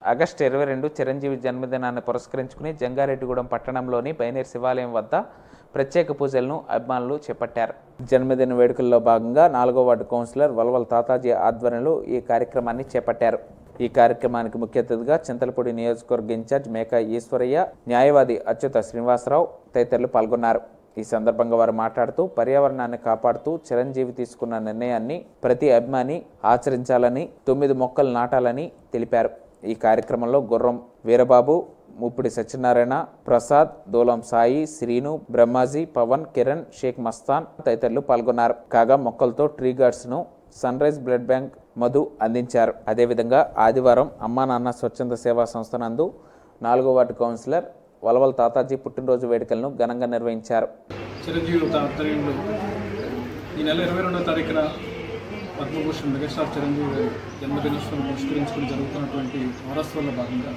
August ఇరవై రెండు చిరంజీవి జన్మదినాన్ని పురస్కరించుకుని జంగారెడ్డిగూడెం పట్టణంలోని బైనేర్ శివాలయం వద్ద ప్రత్యేక పూజలను అభిమానులు చేపట్టారు జన్మదిన వేడుకల్లో భాగంగా నాలుగో వార్డు కౌన్సిలర్ వల్వల్ తాతాజీ ఆధ్వర్యంలో ఈ కార్యక్రమాన్ని చేపట్టారు ఈ కార్యక్రమానికి ముఖ్య అతిథిగా చింతలపూడి నియోజకవర్గ ఇన్ఛార్జ్ మేకా ఈశ్వరయ్య న్యాయవాది అచ్యుత శ్రీనివాసరావు తదితరులు పాల్గొన్నారు ఈ సందర్భంగా వారు మాట్లాడుతూ పర్యావరణాన్ని కాపాడుతూ చిరంజీవి తీసుకున్న నిర్ణయాన్ని ప్రతి అభిమాని ఆచరించాలని తొమ్మిది మొక్కలు నాటాలని తెలిపారు ఈ కార్యక్రమంలో గుర్రం వీరబాబు ముప్పిడి సత్యనారాయణ ప్రసాద్ దూలం సాయి శ్రీను బ్రహ్మాజీ పవన్ కిరణ్ షేక్ మస్తాన్ తదితరులు పాల్గొన్నారు కాగా మొక్కలతో ట్రీ గార్డ్స్ ను sunrise blood bank Madhu అందించారు అదేవిధంగా ఆదివారం అమ్మా నాన్న స్వచ్ఛంద సేవా సంస్థ నందు నాలుగో వార్డు కౌన్సిలర్ వలవల్ తాతాజీ పుట్టినరోజు వేడుకలను ఘనంగా నిర్వహించారు చిరంజీవి ఆధ్వర్యంలో ఈ నెల ఇరవై రెండవ తారీఖున పద్మభూషణ్ మెగాస్టార్ చిరంజీవి గారి జన్మదినోత్సవం పురస్కరించుకుని జరుగుతున్నటువంటి వారసత్వంలో భాగంగా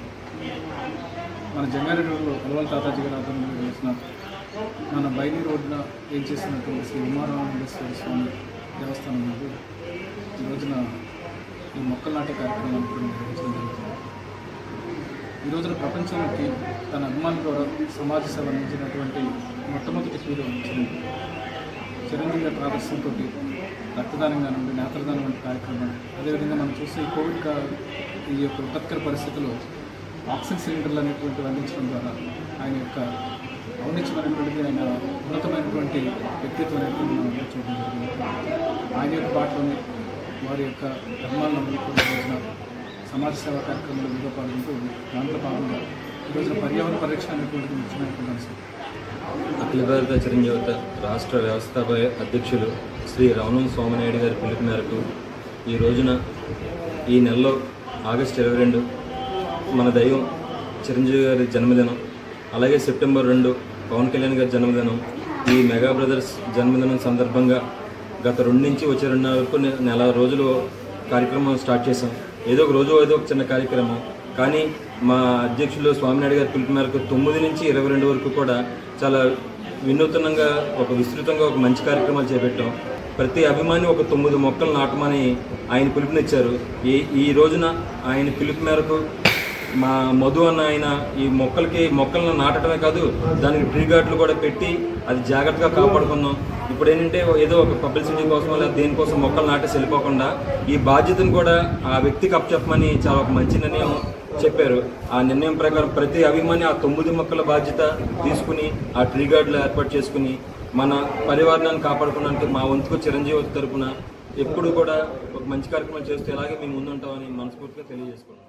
మన జంగారెడ్డిలో కలవల తాతాజీ గారి ఆధ్వర్యంలో చేసిన మన బైనీ రోడ్డున ఏం చేసినటువంటి శ్రీ ఉమారామేశ్వర స్వామి దేవస్థానం నుండి ఈ రోజున ఈ మొక్కలు నాటే కార్యక్రమాన్ని కూడా నిర్వహించడం జరుగుతుంది ఈ రోజున ప్రపంచానికి తన అభిమానుల ద్వారా సమాజ సేవ అందించినటువంటి మొట్టమొదటి హీరో చిరంజీవి చిరంజీవి గారి ఆదర్శంతో రక్తదానం కానివ్వండి నేత్రదానం వంటి కార్యక్రమాలు అదేవిధంగా మనం చూస్తే ఈ కోవిడ్ కా ఈ యొక్క విపత్కర పరిస్థితిలో ఆక్సిజన్ సిలిండర్లు అనేటువంటివి అందించడం ద్వారా ఆయన యొక్క ఔన్నత్యమైనటువంటిది ఆయన ఉన్నతమైనటువంటి వ్యక్తిత్వం అనేటువంటి మనం చూడడం జరిగింది ఆయన యొక్క పాటలోనే వారి యొక్క అభిమానులందరూ కూడా ఈ రోజున సమాజ సేవా కార్యక్రమంలో వివిధ పాల్గొంటూ దాంట్లో భాగంగా ఈ రోజున పర్యావరణ పరిరక్షణ అనేటువంటిది ముఖ్యమైనటువంటి అంశం అఖిల భారత చిరంజీవిత రాష్ట్ర వ్యవస్థాపక అధ్యక్షులు శ్రీ రమణం సోమనాయుడు గారి పిలుపు మేరకు ఈ రోజున ఈ నెలలో ఆగస్టు ఇరవై రెండు మన దైవం చిరంజీవి గారి జన్మదినం అలాగే సెప్టెంబర్ రెండు పవన్ కళ్యాణ్ గారి జన్మదినం ఈ మెగా బ్రదర్స్ జన్మదినం సందర్భంగా గత రెండు నుంచి వచ్చే రెండు వరకు నె- నెల రోజులు కార్యక్రమం స్టార్ట్ చేసాం ఏదో ఒక రోజు ఏదో ఒక చిన్న కార్యక్రమం కానీ మా అధ్యక్షులు స్వామినాయుడు గారి పిలుపు మేరకు తొమ్మిది నుంచి ఇరవై రెండు వరకు కూడా చాలా వినూతనంగా ఒక విస్తృతంగా ఒక మంచి కార్యక్రమాలు చేపట్టాం ప్రతి అభిమాని ఒక తొమ్మిది మొక్కలు నాటమని ఆయన పిలుపునిచ్చారు ఈ ఈ రోజున ఆయన పిలుపు మేరకు మా మధు అన్న ఆయన ఈ మొక్కలకి మొక్కలను నాటడమే కాదు దానికి ట్రీ గార్డులు కూడా పెట్టి అది జాగ్రత్తగా కాపాడుకుందాం ఇప్పుడు ఏంటంటే ఏదో ఒక పబ్లిసిటీ కోసం లేదా దేనికోసం మొక్కలు నాటేసి వెళ్ళిపోకుండా ఈ బాధ్యతను కూడా ఆ వ్యక్తికి అప్పచెప్పమని చాలా ఒక మంచి నిర్ణయం చెప్పారు ఆ నిర్ణయం ప్రకారం ప్రతి అభిమాని ఆ తొమ్మిది మొక్కల బాధ్యత తీసుకుని ఆ ట్రీ గార్డులు ఏర్పాటు చేసుకుని మన పరివారాన్ని కాపాడుకోవడానికి మా వంతుకు చిరంజీవి తరపున ఎప్పుడు కూడా ఒక మంచి కార్యక్రమం చేస్తూ ఇలాగే మేము ముందుంటామని మనస్ఫూర్తిగా తెలియజేసుకుంటాం